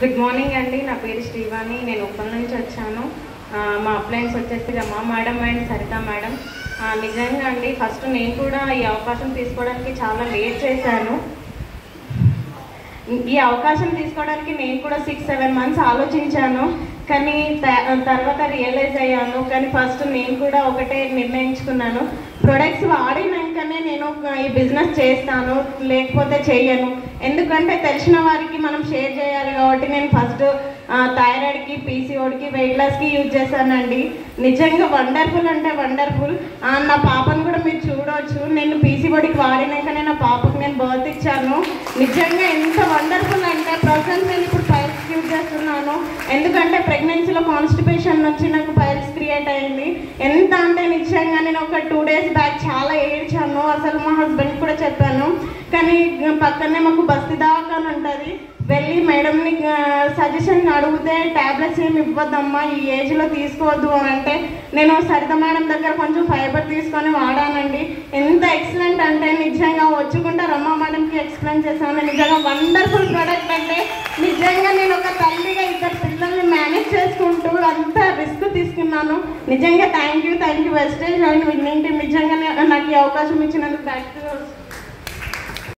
good morning అండి నా పేరు శ్రీవాణి నేను ఉప్పల్ నుంచి వచ్చాను ఆ, మా అప్లయన్స్ వచ్చేసి Rama madam and Saritha madam ఆ, నిజంగా అండి ఫస్ట్ నేను కూడా ఈ అవకాశం తీసుకోవడానికి చాలా లేట్ చేశాను ఈ అవకాశం తీసుకోవడానికి నేను కూడా సిక్స్ సెవెన్ మంత్స్ ఆలోచించాను కానీ త- తర్వాత రియలైజ్ అయ్యాను కానీ ఫస్ట్ నేను కూడా ఒకటే నిర్ణయించుకున్నాను ప్రొడక్ట్స్ వాడినాకనే నేను ఒక- ఈ బిజినెస్ చేస్తాను లేకపోతే చేయను ఎందుకంటే తెలిసిన వారికి మనం షేర్ చేయాలి కాబట్టి నేను ఫస్ట్ థైరాయిడ్కి పీసీఓడికి వెయిట్ లాస్కి యూజ్ చేశానండి నిజంగా వండర్ఫుల్ అంటే వండర్ఫుల్ నా పాపను కూడా మీరు చూడవచ్చు నేను పీసీఓడికి వాడినాకనే నా పాపకు నేను బర్త్ ఇచ్చాను నిజంగా ఎంత వండర్ఫుల్ అంటే ప్రజెంట్ నేను ఇప్పుడు పైల్స్ యూజ్ చేస్తున్నాను ఎందుకంటే ప్రెగ్నెన్సీలో కాన్స్టిపేషన్ నుంచి నాకు పైల్స్ క్రియేట్ అయింది ఎంత అంటే నిజంగా నేను ఒక టూ డేస్ బ్యాక్ చాలా ఏడ్చాను అసలు మా హస్బెండ్ కూడా చెప్పాను కానీ పక్కనే మాకు బస్తీ దవాఖాన ఉంటుంది వెళ్ళి మేడంని సజెషన్ అడిగితే ట్యాబ్లెట్స్ ఏమి ఇవ్వద్దమ్మా ఈ ఏజ్లో తీసుకోవద్దు అని అంటే నేను సరిత మేడం దగ్గర కొంచెం ఫైబర్ తీసుకొని వాడానండి ఎంత ఎక్సలెంట్ అంటే నిజంగా వచ్చుకుంటా రమ్మ మేడంకి ఎక్స్ప్లెయిన్ చేశాను నిజంగా వండర్ఫుల్ ప్రోడక్ట్ అంటే నిజంగా నేను ఒక తల్లిగా ఇద్దరు పిల్లల్ని మేనేజ్ చేసుకుంటూ అంత రిస్క్ తీసుకున్నాను నిజంగా thank you thank you wastage and winning team నిజంగా నే- నాకు ఈ అవకాశం ఇచ్చినందుకు థ్యాంక్ యూ